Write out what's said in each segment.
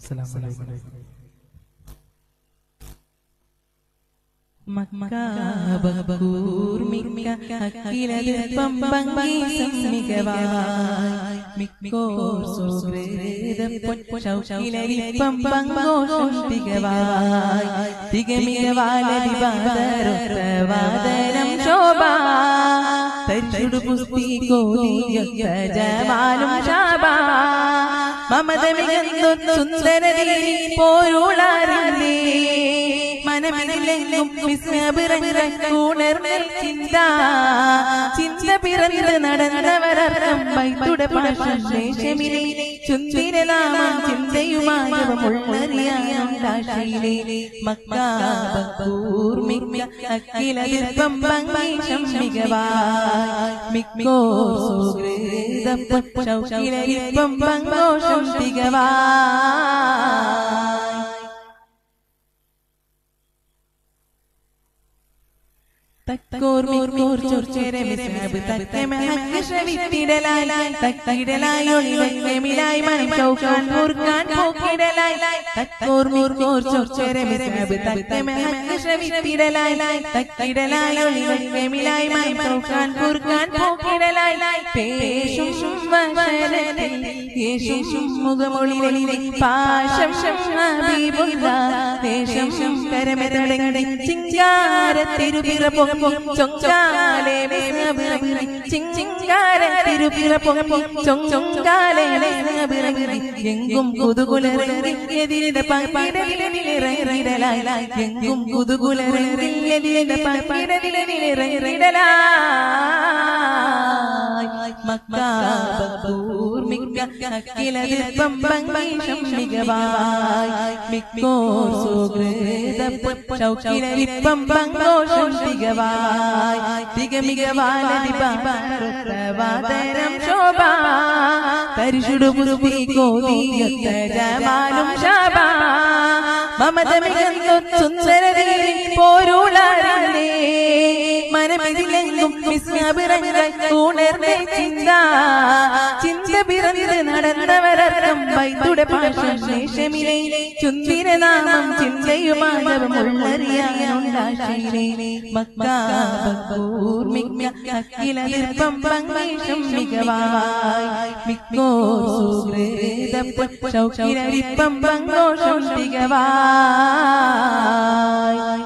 മക്കാബൂർമിക്കം ഭംഗി സംമികവായി മിക്കോർ സുഹൃതം പങ്കോഷം തികവായി തികമികവാലതിവാദരം ശോഭ തരിച്ചുടു പുസ്തി കോലിയും ശാബ മമതമികന്നു സുന്ദരതി പോരുളാരേ മനമിലെങ്കും വിസ്മയപിറങ്ങൂണർന്ന ചിന്ത ചിന്ത പിറന്ന് നടന്നവരർത്ഥം വൈത്തുടെ പാശേഷമിലെ ചുന്തിരനാമം ചിന്തയുമായവമുള്ളറിയാശയിലെ മക്കാബൂർമിക്ക അഖിലതിർപ്പം ഭംഗീഷം മികവായി മിക്കോ സുഹൃതം പങ്കോഷം തികവായി തക്കോർമോർ ചൊർച്ചേരെ മിസ്നാബ് തക്കമഹക്ക് ശ്രവിത്തിടലായി തക്കിടലായി ഒളിവെമിലായി മനം ചൗക്കാൻ പൂർക്കാൻ പോക്കിടലായി തക്കോർമോർ ചൊർച്ചേരെ മിസ്നാബ് തക്കമഹക്ക് ശ്രവിത്തിടലായി തക്കിടലായി ഒളിവെമിലായി മനം ചൗക്കാൻ പൂർക്കാൻ പോക്കിടലായി പേശും വശരത്തിൽ യേശും മുഖമൊളിലെ പാശം ഹബീബുല്ല ദേശം കരമെതടങ്ങി ചിങ്കാര തിരുപിറ പൊങ്ങി ചൊങ്കാലെ ചിങ്കാര തിരുപിറ പൊങ്ങി ചൊങ്കാലെ എങ്കും കുതുകുലറിന്റെ പങ്കിടലായി എങ്കും കുതുകുലറിന്റെ പങ്കിടലായി മക്കാബൂർമിക്ക അഖിലതിർപ്പം ഭംഗീഷം മികവായി മിക്കോർ സുഹൃതം പങ്കോഷം തികവായി തികമികവാലതിപാതരം ശോഭ തരിശുടു പുരുപി കോതിയും ശാബ മമതമികന്നു സുന്ദരതീ പോരുളാരേ മനമിതിലെങ്കും ഉണർന്ന ചിന്ത ചിന്ത പിറന്ന് നടന്നവരർത്ഥം വൈത്തുടെ പാശേഷമിലെ ചുന്തിരനാമം ചിന്തയുമാനവമുള്ളറിയാനുണ്ടാശയിലെ മക്കാബൂർമിക്ക അഖിലതിർപ്പം പങ്കീഷം മികവായി മിക്കോ സുഹൃതം പങ്കോഷം തികവായി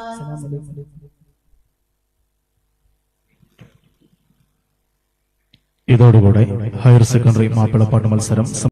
ഇതോടുകൂടെ ഹയർ സെക്കൻഡറി മാപ്പിളപ്പാട്ട് മത്സരം